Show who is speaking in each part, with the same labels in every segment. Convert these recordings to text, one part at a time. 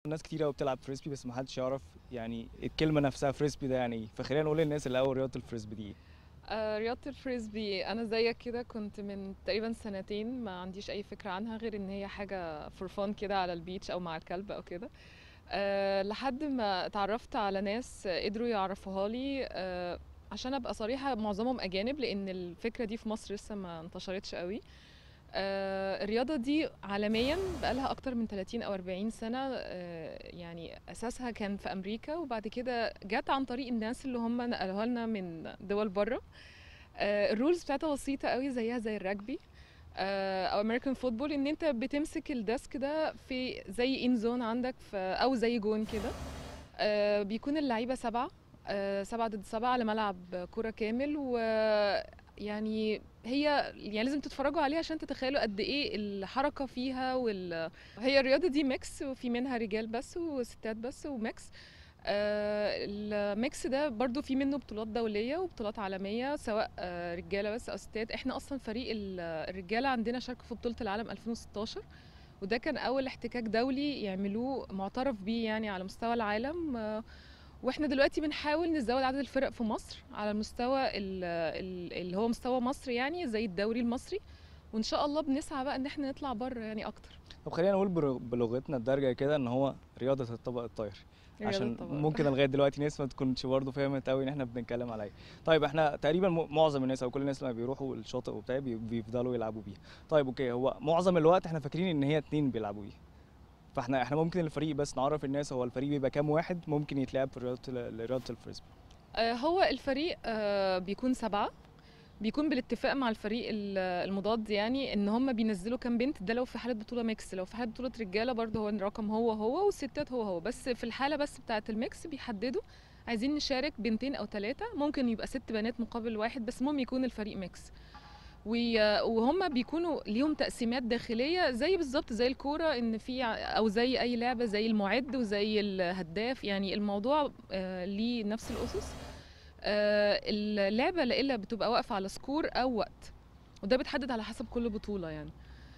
Speaker 1: ناس كتير قوي بتلعب فريسبي بس ما حدش يعرف يعني الكلمه نفسها فريسبي ده يعني ايه فخلينا نقول للناس الاول رياضه الفريسبي دي ايه
Speaker 2: آه، رياضة الفريسبي أنا زيك كده كنت من تقريبا سنتين ما عنديش أي فكرة عنها غير إن هي حاجة فور فان كده على البيتش أو مع الكلب أو كده أه لحد ما اتعرفت على ناس قدروا يعرفوها لي أه عشان أبقى صريحة معظمهم أجانب لأن الفكرة دي في مصر لسه ما انتشرتش قوي آه، الرياضة دي عالميا بقالها أكتر من 30 أو 40 سنة آه، يعني أساسها كان في أمريكا وبعد كده جت عن طريق الناس اللي هم نقلوها لنا من دول بره آه، الرولز بتاعتها بسيطة قوي زيها زي الرجبي آه، أو أمريكان فوتبول إن أنت بتمسك الديسك ده في زي إن زون عندك في أو زي جون كده آه، بيكون اللعيبة سبعة آه، سبعة ضد سبعة على ملعب كرة كامل ويعني هي يعني لازم تتفرجوا عليها عشان تتخيلوا قد ايه الحركه فيها وال هي الرياضه دي ميكس وفي منها رجال بس وستات بس وميكس آه الميكس ده برضو في منه بطولات دوليه وبطولات عالميه سواء آه رجاله بس او ستات احنا اصلا فريق ال- الرجاله عندنا شاركوا في بطوله العالم 2016 وده كان اول احتكاك دولي يعملوه معترف بيه يعني على مستوى العالم آه واحنا دلوقتي بنحاول نزود عدد الفرق في مصر على المستوى ال- ال- اللي هو مستوى مصر يعني زي الدوري المصري وان شاء الله بنسعى بقى ان احنا نطلع بره يعني اكتر
Speaker 1: طب خلينا نقول بر- بلغتنا الدارجه كده ان هو رياضه الطبق الطاير
Speaker 2: رياضة
Speaker 1: عشان
Speaker 2: طبعاً.
Speaker 1: ممكن لغايه دلوقتي ناس ما تكونش برضه فهمت قوي ان احنا بنتكلم على ايه طيب احنا تقريبا م- معظم الناس او كل الناس لما بيروحوا الشاطئ وبتاع بي- بيفضلوا يلعبوا بيها طيب اوكي هو معظم الوقت احنا فاكرين ان هي اتنين بيلعبوا بيها فاحنا احنا ممكن الفريق بس نعرف الناس هو الفريق بيبقى كام واحد ممكن يتلعب في رياضه ال- رياضه الفريسبي
Speaker 2: آه، هو الفريق آه، بيكون سبعة بيكون بالاتفاق مع الفريق ال- المضاد يعني ان هم بينزلوا كام بنت ده لو في حاله بطوله ميكس لو في حاله بطوله رجاله برضه هو الرقم هو هو والستات هو هو بس في الحاله بس بتاعه الميكس بيحددوا عايزين نشارك بنتين او ثلاثه ممكن يبقى ست بنات مقابل واحد بس المهم يكون الفريق ميكس وي- وهم بيكونوا ليهم تقسيمات داخليه زي بالظبط زي الكوره ان في ع- او زي اي لعبه زي المعد وزي الهداف يعني الموضوع آه، ليه نفس الاسس آه، اللعبه لا الا بتبقى واقفه على سكور او وقت وده بيتحدد على حسب كل بطوله يعني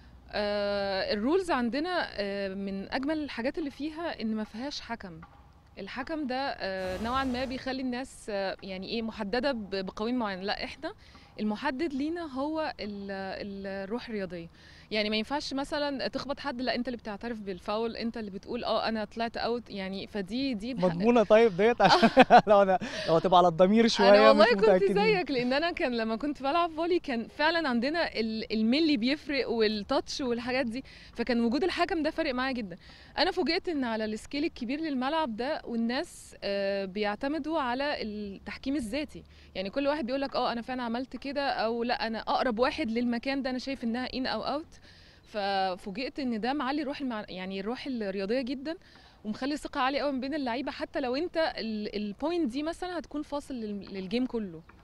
Speaker 2: آه، الرولز عندنا آه، من اجمل الحاجات اللي فيها ان ما فيهاش حكم الحكم ده آه، نوعا ما بيخلي الناس آه، يعني ايه محدده ب- بقوانين معينه لا احنا المحدد لينا هو ال- الروح الرياضيه يعني ما ينفعش مثلا تخبط حد لا انت اللي بتعترف بالفاول انت اللي بتقول اه انا طلعت اوت يعني فدي دي بح-
Speaker 1: مضمونه طيب ديت عشان لو انا لو هتبقى على الضمير شويه
Speaker 2: انا والله
Speaker 1: مش
Speaker 2: كنت
Speaker 1: متاكدين
Speaker 2: زيك لان انا كان لما كنت بلعب فولي كان فعلا عندنا ال- الملي بيفرق والتاتش والحاجات دي فكان وجود الحكم ده فارق معايا جدا انا فوجئت ان على السكيل الكبير للملعب ده والناس آه، بيعتمدوا على التحكيم الذاتي يعني كل واحد بيقول لك اه انا فعلا عملت كده او لا انا اقرب واحد للمكان ده انا شايف انها ان او اوت ففوجئت ان ده معلي روح المع... يعني الروح الرياضيه جدا ومخلي ثقه عاليه قوي ما بين اللعيبه حتى لو انت البوينت دي مثلا هتكون فاصل لل- للجيم كله